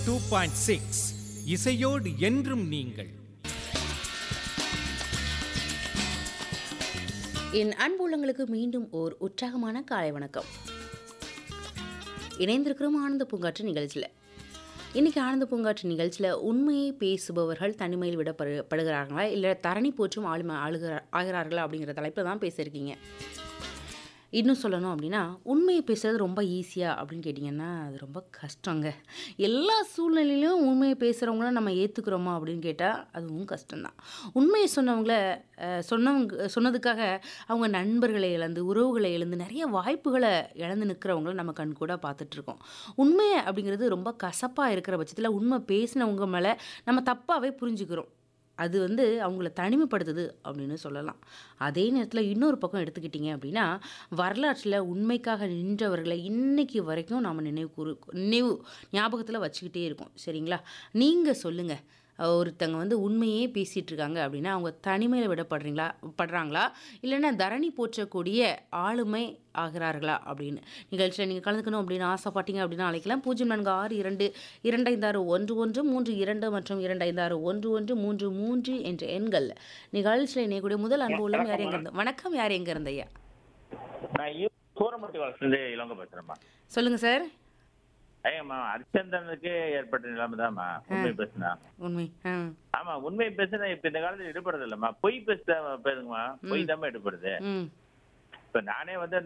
two point six இசையோடு என்றும் நீங்கள் என் அன்புள்ளங்களுக்கு மீண்டும் ஓர் உற்சாகமான காலை வணக்கம் இணைந்திருக்கிறோம் ஆனந்த பூங்காற்று நிகழ்ச்சியில் இன்றைக்கி ஆனந்த பூங்காற்று நிகழ்ச்சியில் உண்மையை பேசுபவர்கள் தனிமையில் விடப்படுகிறார்களா இல்லை தரணி போற்றும் ஆளுமை ஆளுகிற ஆகிறார்களா அப்படிங்கிற தலைப்பில் தான் பேசியிருக்கீங்க இன்னும் சொல்லணும் அப்படின்னா உண்மையை பேசுறது ரொம்ப ஈஸியாக அப்படின்னு கேட்டிங்கன்னா அது ரொம்ப கஷ்டங்க எல்லா சூழ்நிலையிலும் உண்மையை பேசுகிறவங்கள நம்ம ஏற்றுக்கிறோமா அப்படின்னு கேட்டால் அதுவும் கஷ்டம்தான் உண்மையை சொன்னவங்கள அஹ், சொன்னவங்க சொன்னதுக்காக அவங்க நண்பர்களை இழந்து உறவுகளை இழந்து நிறைய வாய்ப்புகளை இழந்து நிற்கிறவங்கள நம்ம கண் கூட பார்த்துட்ருக்கோம் உண்மை அப்படிங்கிறது ரொம்ப கசப்பாக இருக்கிற பட்சத்தில் உண்மை பேசினவங்க மேலே நம்ம தப்பாகவே புரிஞ்சுக்கிறோம் அது வந்து அவங்கள தனிமைப்படுத்துது அப்படின்னு சொல்லலாம் அதே நேரத்தில் இன்னொரு பக்கம் எடுத்துக்கிட்டிங்க அப்படின்னா வரலாற்றில் உண்மைக்காக நின்றவர்களை இன்னைக்கு வரைக்கும் நாம் நினைவு கூறு நினைவு ஞாபகத்தில் வச்சுக்கிட்டே இருக்கோம் சரிங்களா நீங்கள் சொல்லுங்கள் ஒருத்தங்க வந்து உண்மையே பேசிகிட்டு இருக்காங்க அப்படின்னா அவங்க தனிமையில் விடப்படுறீங்களா படுறாங்களா இல்லைன்னா தரணி போற்றக்கூடிய ஆளுமை ஆகிறார்களா அப்படின்னு நிகழ்ச்சியில் நீங்கள் கலந்துக்கணும் அப்படின்னு ஆசைப்பட்டீங்க அப்படின்னா அழைக்கலாம் பூஜ்ஜியம் நான்கு ஆறு இரண்டு இரண்டு ஐந்து ஆறு ஒன்று ஒன்று மூன்று இரண்டு மற்றும் இரண்டு ஐந்து ஆறு ஒன்று ஒன்று மூன்று மூன்று என்ற எண்கள் நிகழ்ச்சியில் இணையக்கூடிய முதல் அன்பு உள்ளம் யார் எங்க இருந்து வணக்கம் யார் எங்க இருந்து ஐயா நான் ஈ- சூரமட்டி வளர்ச்சிலேருந்து இளங்க பேசுறேம்மா சொல்லுங்க சார் ஐயம்மா ஹரிச்சந்திரனுக்கு ஏற்பட்ட நிலைமை தான்மா உண்மை பேசுனா உண்மை ஆ ஆமா உண்மை பேசுனா இப்ப இந்த காலத்துல ஈடுபடுறது இல்லம்மா பொய் பேச பேருங்கம்மா பொய் தான் ஈடுபடுது ம் இப்ப நானே வந்து